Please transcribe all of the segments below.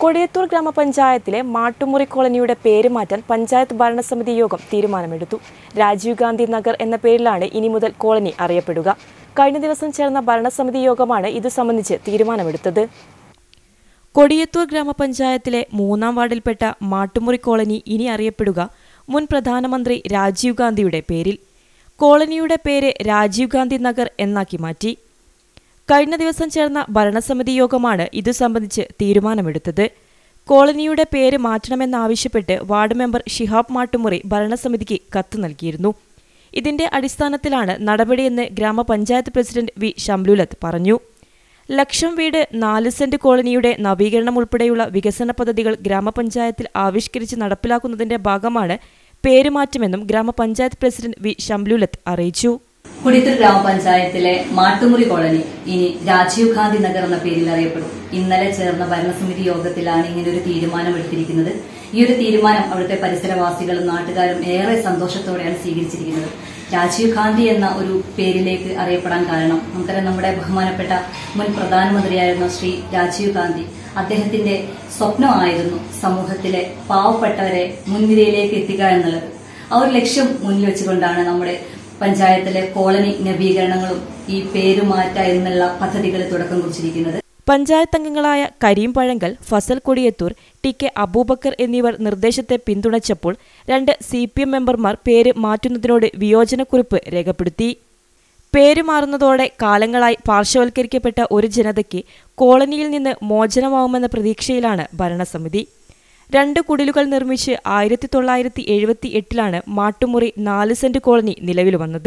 കൊടിയത്തൂർ ഗ്രാമപഞ്ചായത്തിലെ മാട്ടുമുറി കോളനിയുടെ പേര് മാറ്റാൻ പഞ്ചായത്ത് ഭരണസമിതി യോഗം തീരുമാനമെടുത്തു രാജീവ് ഗാന്ധി നഗർ എന്ന പേരിലാണ് ഇനി മുതൽ കോളനി അറിയപ്പെടുക കഴിഞ്ഞ ദിവസം ചേർന്ന ഭരണസമിതി യോഗമാണ് ഇത് സംബന്ധിച്ച് തീരുമാനമെടുത്തത് കൊടിയത്തൂർ ഗ്രാമപഞ്ചായത്തിലെ മൂന്നാം വാർഡിൽപ്പെട്ട മാട്ടുമുറി കോളനി ഇനി അറിയപ്പെടുക മുൻ പ്രധാനമന്ത്രി രാജീവ് ഗാന്ധിയുടെ പേരിൽ കോളനിയുടെ പേര് രാജീവ് ഗാന്ധി നഗർ എന്നാക്കി മാറ്റി കഴിഞ്ഞ ദിവസം ചേർന്ന ഭരണസമിതി യോഗമാണ് ഇതു സംബന്ധിച്ച് തീരുമാനമെടുത്തത് കോളനിയുടെ പേര് മാറ്റണമെന്നാവശ്യപ്പെട്ട് വാർഡ് മെമ്പർ ഷിഹാബ് മാട്ടുമുറി ഭരണസമിതിക്ക് കത്ത് നൽകിയിരുന്നു ഇതിന്റെ അടിസ്ഥാനത്തിലാണ് നടപടിയെന്ന് ഗ്രാമപഞ്ചായത്ത് പ്രസിഡന്റ് വി ഷംലുലത്ത് പറഞ്ഞു ലക്ഷം വീട് നാല് സെന്റ് കോളനിയുടെ നവീകരണം ഉൾപ്പെടെയുള്ള വികസന പദ്ധതികൾ ഗ്രാമപഞ്ചായത്തിൽ ആവിഷ്കരിച്ച് നടപ്പിലാക്കുന്നതിന്റെ ഭാഗമാണ് പേരുമാറ്റമെന്നും ഗ്രാമപഞ്ചായത്ത് പ്രസിഡന്റ് വി ഷംലുലത്ത് അറിയിച്ചു കുടിത്തൂർ ഗ്രാമപഞ്ചായത്തിലെ മാട്ടുമുറി കോളനി ഇനി രാജീവ് ഗാന്ധി നഗർ എന്ന പേരിൽ അറിയപ്പെടും ഇന്നലെ ചേർന്ന ഭരണസമിതി യോഗത്തിലാണ് ഇങ്ങനെ ഒരു തീരുമാനമെടുത്തിരിക്കുന്നത് ഈ ഒരു തീരുമാനം അവിടുത്തെ പരിസരവാസികളും നാട്ടുകാരും ഏറെ സന്തോഷത്തോടെയാണ് സ്വീകരിച്ചിരിക്കുന്നത് രാജീവ് ഗാന്ധി എന്ന ഒരു പേരിലേക്ക് അറിയപ്പെടാൻ കാരണം നമുക്കറിയാം നമ്മുടെ ബഹുമാനപ്പെട്ട മുൻ പ്രധാനമന്ത്രിയായിരുന്ന ശ്രീ രാജീവ് ഗാന്ധി അദ്ദേഹത്തിന്റെ സ്വപ്നമായിരുന്നു സമൂഹത്തിലെ പാവപ്പെട്ടവരെ മുൻനിരയിലേക്ക് എത്തിക്കുക എന്നുള്ളത് ആ ഒരു ലക്ഷ്യം മുന്നിൽ വെച്ചുകൊണ്ടാണ് നമ്മുടെ പഞ്ചായത്തിലെ കോളനി നവീകരണങ്ങളും ഈ പേരുമാറ്റ എന്നുള്ള പദ്ധതികൾ തുടക്കം കുറിച്ചിരിക്കുന്നത് പഞ്ചായത്ത് അംഗങ്ങളായ കരീം പഴങ്കൽ ഫസൽ കൊടിയത്തൂർ ടി കെ അബൂബക്കർ എന്നിവർ നിർദ്ദേശത്തെ പിന്തുണച്ചപ്പോൾ രണ്ട് സി പി എം മെമ്പർമാർ പേര് മാറ്റുന്നതിനോട് വിയോജനക്കുറിപ്പ് രേഖപ്പെടുത്തി പേര് മാറുന്നതോടെ കാലങ്ങളായി പാർശ്വവൽക്കരിക്കപ്പെട്ട ഒരു ജനതയ്ക്ക് കോളനിയിൽ നിന്ന് മോചനമാവുമെന്ന പ്രതീക്ഷയിലാണ് ഭരണസമിതി രണ്ട് കുടിലുകൾ നിർമ്മിച്ച് ആയിരത്തി തൊള്ളായിരത്തി എഴുപത്തി എട്ടിലാണ് മാട്ടുമുറി നാല് സെന്റ് കോളനി നിലവിൽ വന്നത്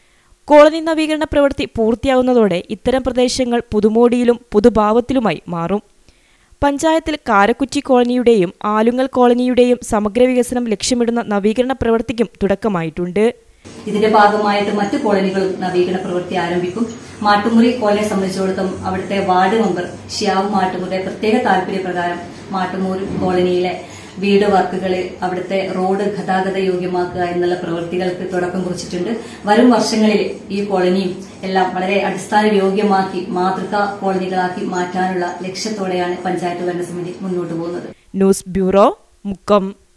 കോളനി നവീകരണ പ്രവൃത്തി പൂർത്തിയാവുന്നതോടെ ഇത്തരം പ്രദേശങ്ങൾ പുതുമോടിയിലും പുതുഭാവത്തിലുമായി മാറും പഞ്ചായത്തിൽ കാരക്കുറ്റി കോളനിയുടെയും ആലുങ്ങൽ കോളനിയുടെയും സമഗ്ര വികസനം ലക്ഷ്യമിടുന്ന നവീകരണ പ്രവൃത്തിക്കും തുടക്കമായിട്ടുണ്ട് ഇതിന്റെ ഭാഗമായിട്ട് മറ്റു കോളനികളും നവീകരണ പ്രവൃത്തി ആരംഭിക്കും മാട്ടുമുറി കോളനിയെ സംബന്ധിച്ചിടത്തോളം അവിടുത്തെ വാർഡ് മെമ്പർ ഷിയാവ് മാട്ടുമുറിയുടെ പ്രത്യേക താല്പര്യപ്രകാരം മാട്ടുമൂർ കോളനിയിലെ വീട് വർക്കുകൾ അവിടുത്തെ റോഡ് ഗതാഗത യോഗ്യമാക്കുക എന്നുള്ള പ്രവൃത്തികൾക്ക് തുടക്കം കുറിച്ചിട്ടുണ്ട് വരും വർഷങ്ങളിൽ ഈ കോളനിയും എല്ലാം വളരെ അടിസ്ഥാന യോഗ്യമാക്കി മാതൃകാ കോളനികളാക്കി മാറ്റാനുള്ള ലക്ഷ്യത്തോടെയാണ് പഞ്ചായത്ത് ഭരണസമിതി മുന്നോട്ട് പോകുന്നത് ന്യൂസ് ബ്യൂറോ മുക്കം